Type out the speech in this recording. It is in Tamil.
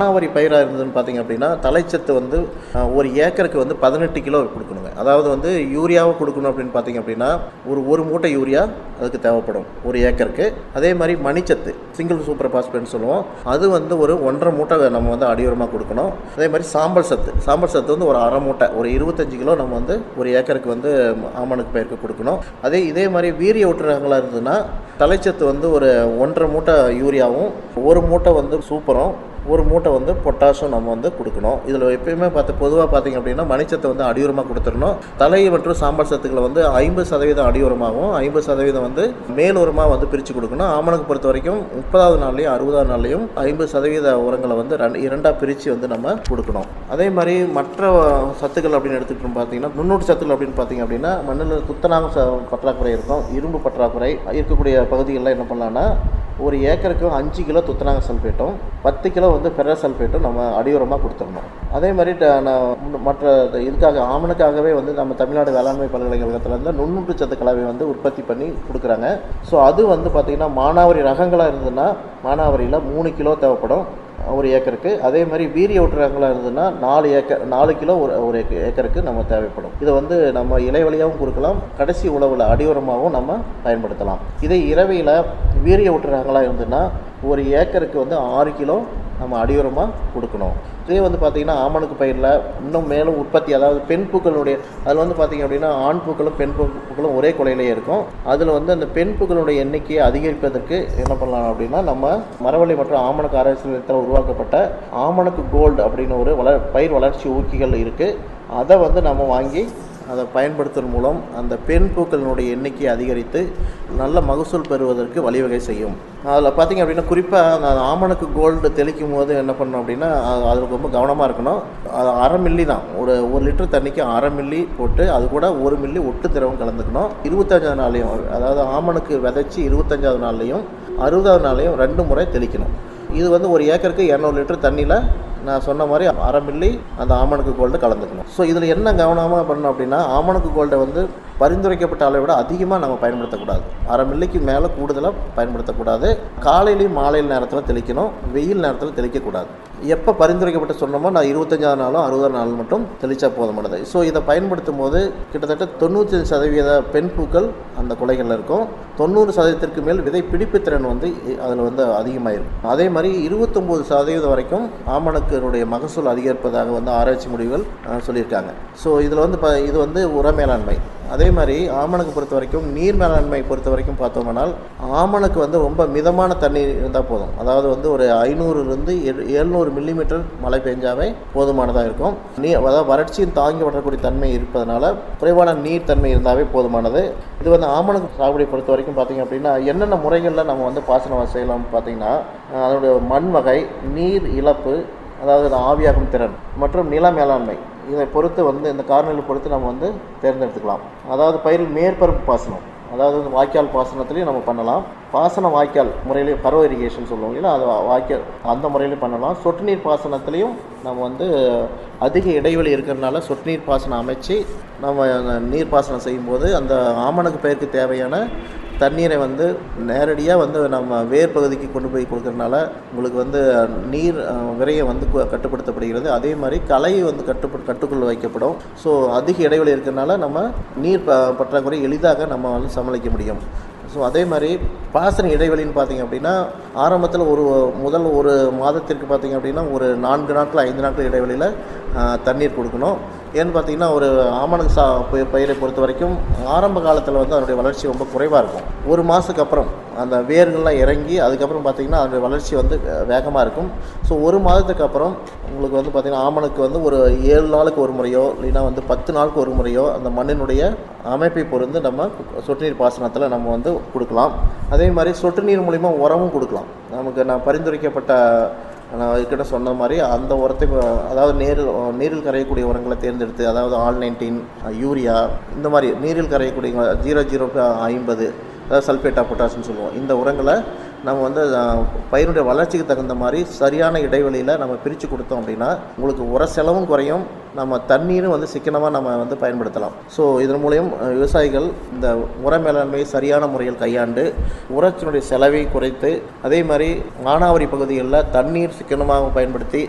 மானாவாரி பயிராக இருந்ததுன்னு பார்த்தீங்க அப்படின்னா தலைச்சத்து வந்து அஹ், ஒரு ஏக்கருக்கு வந்து பதினெட்டு கிலோ கொடுக்கணுங்க அதாவது வந்து யூரியாவை கொடுக்கணும் அப்படின்னு பார்த்தீங்க அப்படின்னா ஒரு ஒரு மூட்டை யூரியா அதுக்கு தேவைப்படும் ஒரு ஏக்கருக்கு அதே மாதிரி மணிச்சத்து சிங்கிள் சூப்பர் பாஸ்பேட்னு சொல்லுவோம் அது வந்து ஒரு ஒன்றரை மூட்டை நம்ம வந்து அடியுரமாக கொடுக்கணும் அதே மாதிரி சாம்பல் சத்து சாம்பல் சத்து வந்து ஒரு அரை மூட்டை ஒரு இருபத்தஞ்சு கிலோ நம்ம வந்து ஒரு ஏக்கருக்கு வந்து ஆமணக்கு பயிருக்கு கொடுக்கணும் அதே இதே மாதிரி வீரிய ஊற்றுறவங்களா இருந்ததுன்னா தலைச்சத்து வந்து ஒரு ஒன்றரை மூட்டை யூரியாவும் ஒரு மூட்டை வந்து சூப்பரும் ஒரு மூட்டை வந்து பொட்டாஷும் நம்ம வந்து கொடுக்கணும் இதில் எப்பயுமே பார்த்து பொதுவாக பார்த்தீங்க அப்படின்னா மணிச்சத்தை வந்து அடியுரமாக கொடுத்துடணும் தலை மற்றும் சாம்பல் சத்துக்களை வந்து ஐம்பது சதவீதம் அடியுரமாகவும் ஐம்பது சதவீதம் வந்து மேலுரமாக வந்து பிரித்து கொடுக்கணும் ஆமணக்கு பொறுத்த வரைக்கும் முப்பதாவது நாள்லையும் அறுபதாவது நாள்லையும் ஐம்பது சதவீத உரங்களை வந்து ரெண்டு இரண்டாக பிரித்து வந்து நம்ம கொடுக்கணும் அதே மாதிரி மற்ற சத்துக்கள் அப்படின்னு எடுத்துக்கிட்டோம் பார்த்தீங்கன்னா நுண்ணூட்ட சத்துக்கள் அப்படின்னு பார்த்தீங்க அப்படின்னா மண்ணில் துத்தநாகம் ச- பற்றாக்குறை இருக்கும் இரும்பு பற்றாக்குறை இருக்கக்கூடிய பகுதிகளில் என்ன பண்ணலாம்னா ஒரு ஏக்கருக்கு அஞ்சு கிலோ துத்தநாக சல்ஃபேட்டும் பத்து கிலோ வந்து பெர சல்ஃபேட்டும் நம்ம அடியுரமாக கொடுத்துடணும் அதே மாதிரி ட- நான் மற்ற இதுக்காக ஆமணுக்காகவே வந்து நம்ம தமிழ்நாடு வேளாண்மை பல்கலைக்கழகத்தில் வந்து நுண்ணூட்டு சத்து கலவை வந்து உற்பத்தி பண்ணி கொடுக்குறாங்க ஸோ அது வந்து பார்த்திங்கன்னா மானாவாரி ரகங்களாக இருந்ததுன்னா மானாவாரியில் மூணு கிலோ தேவைப்படும் ஒரு ஏக்கருக்கு அதே மாதிரி வீரிய ஊட்டுறங்களா இருந்ததுன்னா நாலு ஏக்கர் நாலு கிலோ ஒரு ஒரு ஏக்க- ஏக்கருக்கு நம்ம தேவைப்படும் இதை வந்து நம்ம இலை வழியாகவும் கொடுக்கலாம் கடைசி உழவில் அடியுரமாகவும் நம்ம பயன்படுத்தலாம் இதே இரவையில் வீரிய ஊட்டுறங்களா இருந்ததுன்னா ஒரு ஏக்கருக்கு வந்து ஆறு கிலோ நம்ம அடியுரமாக கொடுக்கணும் இதே வந்து பார்த்திங்கன்னா ஆமணக்கு பயிரில் இன்னும் மேலும் உற்பத்தி அதாவது பெண் பூக்களுடைய அதில் வந்து பார்த்திங்க அப்படின்னா ஆண் பூக்களும் பெண் பூ- பூக்களும் ஒரே கொலையிலேயே இருக்கும் அதில் வந்து அந்த பெண் பூக்களுடைய எண்ணிக்கையை அதிகரிப்பதற்கு என்ன பண்ணலாம் அப்படின்னா நம்ம மரவள்ளி மற்றும் ஆமணக்கு ஆராய்ச்சி நிலையத்தில் உருவாக்கப்பட்ட ஆமணக்கு கோல்டு அப்படின்னு ஒரு வள பயிர் வளர்ச்சி ஊக்கிகள் இருக்குது அதை வந்து நம்ம வாங்கி அதை பயன்படுத்துவதன் மூலம் அந்த பெண் பூக்களினுடைய எண்ணிக்கையை அதிகரித்து நல்ல மகசூல் பெறுவதற்கு வழிவகை செய்யும் அதில் பார்த்தீங்க அப்படின்னா குறிப்பாக அந்த ஆமணக்கு கோல்டு தெளிக்கும் போது என்ன பண்ணணும் அப்படின்னா அது- அதுக்கு ரொம்ப கவனமாக இருக்கணும் அது அரை மில்லி தான் ஒரு ஒரு லிட்டர் தண்ணிக்கு அரை மில்லி போட்டு அது கூட ஒரு மில்லி ஒட்டு திரவம் கலந்துக்கணும் இருபத்தஞ்சாவது நாள்லையும் அதாவது ஆமணக்கு விதைச்சி இருபத்தஞ்சாவது நாள்லையும் அறுபதாவது நாள்லையும் ரெண்டு முறை தெளிக்கணும் இது வந்து ஒரு ஏக்கருக்கு இரநூறு லிட்டர் தண்ணியில் நான் சொன்ன மாதிரி அரை மில்லி அந்த ஆமணக்கு கோல்டு கலந்துக்கணும் ஸோ இதில் என்ன கவனமாக பண்ணணும் அப்படின்னா ஆமணக்கு கோல்டை வந்து பரிந்துரைக்கப்பட்ட அளவை விட அதிகமாக நம்ம பயன்படுத்தக்கூடாது அரை மில்லிக்கு மேலே கூடுதலாக பயன்படுத்தக்கூடாது காலையிலையும் மாலையில் நேரத்தில் தெளிக்கணும் வெயில் நேரத்தில் தெளிக்கக்கூடாது எப்போ பரிந்துரைக்கப்பட்டு சொன்னோமோ நான் இருபத்தஞ்சாவது நாளும் அறுபதாம் நாள் மட்டும் தெளித்தா போதுமானது ஸோ இதை பயன்படுத்தும் போது கிட்டத்தட்ட தொண்ணூற்றி சதவீத பெண் பூக்கள் அந்த குலைகளில் இருக்கும் தொண்ணூறு சதவீதத்திற்கு மேல் விதை பிடிப்பு திறன் வந்து அதில் வந்து அதிகமாயிருக்கும் அதே மாதிரி இருபத்தொம்போது சதவீதம் வரைக்கும் ஆமணக்கினுடைய மகசூல் அதிகரிப்பதாக வந்து ஆராய்ச்சி முடிவுகள் அஹ், சொல்லியிருக்காங்க ஸோ இதில் வந்து ப- இது வந்து உர மேலாண்மை அதே மாதிரி ஆமணக்கு பொறுத்த வரைக்கும் நீர் மேலாண்மை பொறுத்த வரைக்கும் பார்த்தோம்னால் ஆமணக்கு வந்து ரொம்ப மிதமான தண்ணீர் இருந்தால் போதும் அதாவது வந்து ஒரு ஐநூறுலேருந்து எழுநூறு மில்லிமீட்டர் மழை பெஞ்சாவே போதுமானதாக இருக்கும் நீ அதாவது வறட்சியும் தாங்கி வரக்கூடிய தன்மை இருப்பதனால குறைவான நீர் தன்மை இருந்தாவே போதுமானது இது வந்து ஆமணக்கு சாகுபடி பொறுத்த வரைக்கும் பார்த்தீங்க அப்படின்னா என்னென்ன முறைகளில் நம்ம வந்து பாசனம் செய்யலாம்னு பார்த்தீங்கன்னா அஹ், அதனுடைய மண் வகை நீர் இழப்பு அதாவது அது ஆவியாகும் திறன் மற்றும் நில மேலாண்மை இதை பொறுத்து வந்து இந்த காரணிகளை பொறுத்து நம்ம வந்து தேர்ந்தெடுத்துக்கலாம் அதாவது பயிரில் மேற்பரப்பு பாசனம் அதாவது வந்து வாய்க்கால் பாசனத்துலேயும் நம்ம பண்ணலாம் பாசன வாய்க்கால் முறையிலே பருவ இரிகேஷன் சொல்லுவோம் இல்லையா அது வாய்க்கால் அந்த முறையிலையும் பண்ணலாம் சொட்டு நீர் பாசனத்துலேயும் நம்ம வந்து அதிக இடைவெளி இருக்கிறதுனால சொட்டு நீர் பாசனம் அமைச்சு நம்ம அந்த நீர் பாசனம் செய்யும்போது அந்த ஆமணக்கு பயிருக்கு தேவையான தண்ணீரை வந்து நேரடியாக வந்து நம்ம வேர் பகுதிக்கு கொண்டு போய் கொடுக்கறனால உங்களுக்கு வந்து நீர் அஹ், விரயம் வந்து கு- கட்டுப்படுத்தப்படுகிறது அதே மாதிரி களை வந்து கட்டுப்படு கட்டுக்குள் வைக்கப்படும் ஸோ அதிக இடைவெளி இருக்கிறனால நம்ம நீர் ப பற்றாக்குறை எளிதாக நம்ம வந்து சமாளிக்க முடியும் ஸோ அதே மாதிரி பாசன இடைவெளின்னு பார்த்தீங்க அப்படின்னா ஆரம்பத்தில் ஒரு முதல் ஒரு மாதத்திற்கு பார்த்தீங்க அப்படின்னா ஒரு நான்கு நாட்கள் ஐந்து நாட்கள் இடைவெளியில் ஆஹ், தண்ணீர் கொடுக்கணும் ஏன்னு பார்த்தீங்கன்னா ஒரு ஆமணக்கு சா பயிர் பயிரை பொறுத்த வரைக்கும் ஆரம்ப காலத்தில் வந்து அதனுடைய வளர்ச்சி ரொம்ப குறைவாக இருக்கும் ஒரு மாதத்துக்கு அப்புறம் அந்த வேர்கள்லாம் இறங்கி அதுக்கப்புறம் பார்த்தீங்கன்னா அதனுடைய வளர்ச்சி வந்து வேகமாக இருக்கும் ஸோ ஒரு மாதத்துக்கு அப்புறம் உங்களுக்கு வந்து பார்த்திங்கன்னா ஆமணக்கு வந்து ஒரு ஏழு நாளுக்கு ஒரு முறையோ இல்லைன்னா வந்து பத்து நாளுக்கு ஒரு முறையோ அந்த மண்ணினுடைய அமைப்பை பொறுத்து நம்ம சொட்டு நீர் பாசனத்தில் நம்ம வந்து கொடுக்கலாம் அதே மாதிரி சொட்டு நீர் மூலிமா உரமும் கொடுக்கலாம் நமக்கு நான் பரிந்துரைக்கப்பட்ட நான் கிட்ட சொன்ன மாதிரி அந்த உரத்தை அஹ், அதாவது நேரில் நீரில் கரையக்கூடிய உரங்களை தேர்ந்தெடுத்து அதாவது ஆல் நைன்டீன் யூரியா இந்த மாதிரி நீரில் கரையக்கூடிய ஜீரோ ஜீரோ ஐம்பது அதாவது சல்ஃபேட் ஆஃப் பொட்டாசியம் சொல்லுவோம் இந்த உரங்களை நம்ம வந்து அஹ், பயிரினுடைய வளர்ச்சிக்கு தகுந்த மாதிரி சரியான இடைவெளியில் நம்ம பிரித்து கொடுத்தோம் அப்படின்னா உங்களுக்கு உர செலவும் குறையும் நம்ம தண்ணீரும் வந்து சிக்கனமாக நம்ம வந்து பயன்படுத்தலாம் ஸோ இதன் மூலியம் அஹ், விவசாயிகள் இந்த உர மேலாண்மையை சரியான முறையில் கையாண்டு உரத்தினுடைய செலவை குறைத்து அதே மாதிரி மானாவாரி பகுதிகளில் தண்ணீர் சிக்கனமாக பயன்படுத்தி